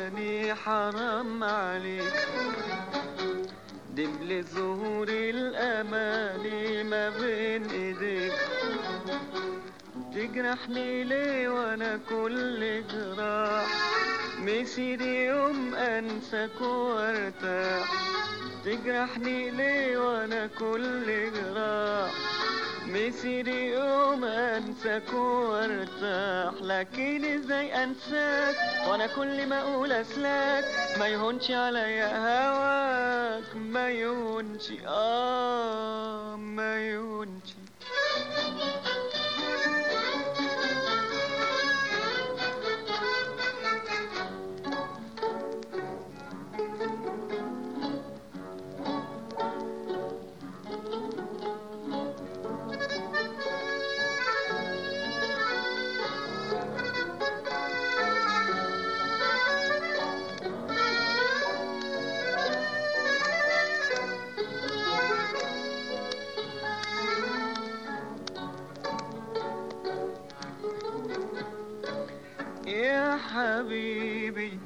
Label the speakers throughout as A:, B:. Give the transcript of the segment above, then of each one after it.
A: تاني حرام عليك دبل ظهور الأماني ما بين إيديك تجرحني ليه وانا كل جراح مسير يوم انساك وارتاح تجرحني ليه وانا كل جراح مسير يوم انساك وارتاح لكن ازاي انساك وانا كل ما اقول اسلاك ما يهونش عليا هواك ما يهونش اه ما يهونش يا حبيبي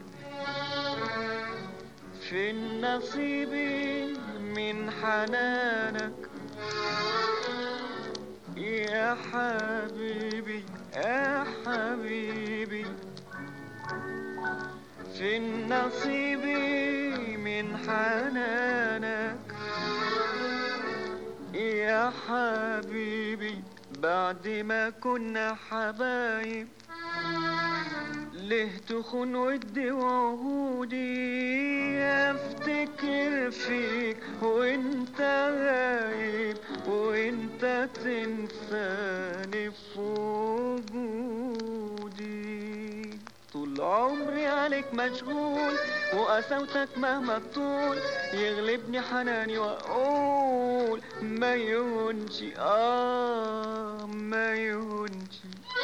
A: في النصيب من حنانك يا حبيبي يا حبيبي في النصيب من حنانك يا حبيبي بعد ما كنا حبايب ليه تخون ودي وعهودي افتكر فيك وانت غايب وانت تنساني في وجودي طول عمري عليك مشغول وقساوتك مهما تطول يغلبني حناني واقول ما يهونش اه ما يهونش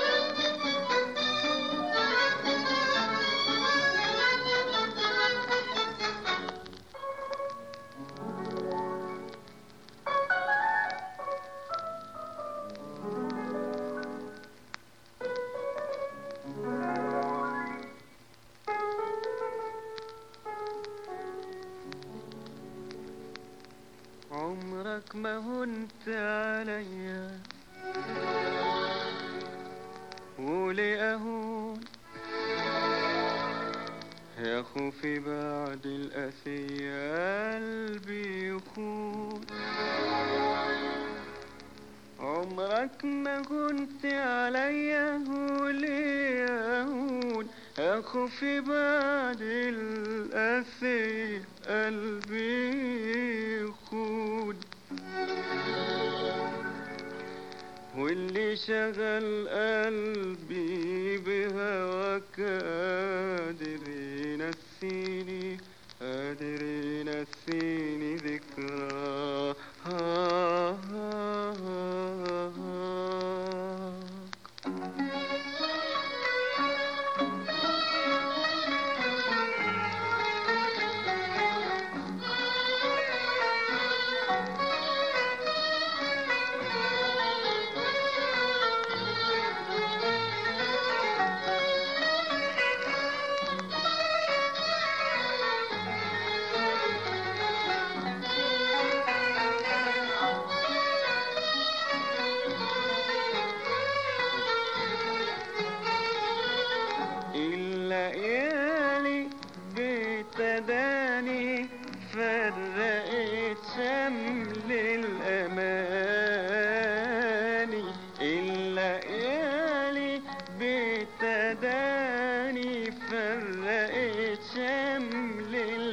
A: عمرك ما هنت عليا ولي أهون يا خوفي بعد الأسية قلبي يخون عمرك ما كنت عليا ولي أهون يا خوفي بعد الأسية قلبي يخون واللي شغل قلبي بهواك قادر ينسيني قادر ينسيني ذكرى الليالي بتداني فرقت شمل الأماني الليالي بتداني فرقت شمل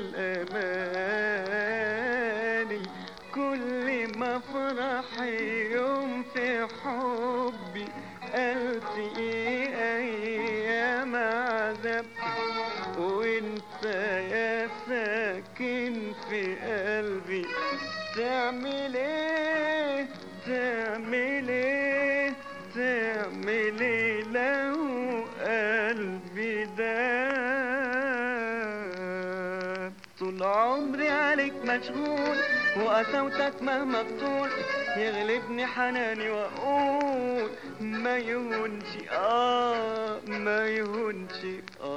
A: الأماني كل ما فرح يوم في حبي ألتقي أيام عذاب وانت يا ساكن في قلبي تعمل ايه تعمل ايه تعمل ايه لو قلبي داب طول عمري عليك مشغول وقساوتك مهما بطول يغلبني حناني واقول ما يهونش اه ما يهونش اه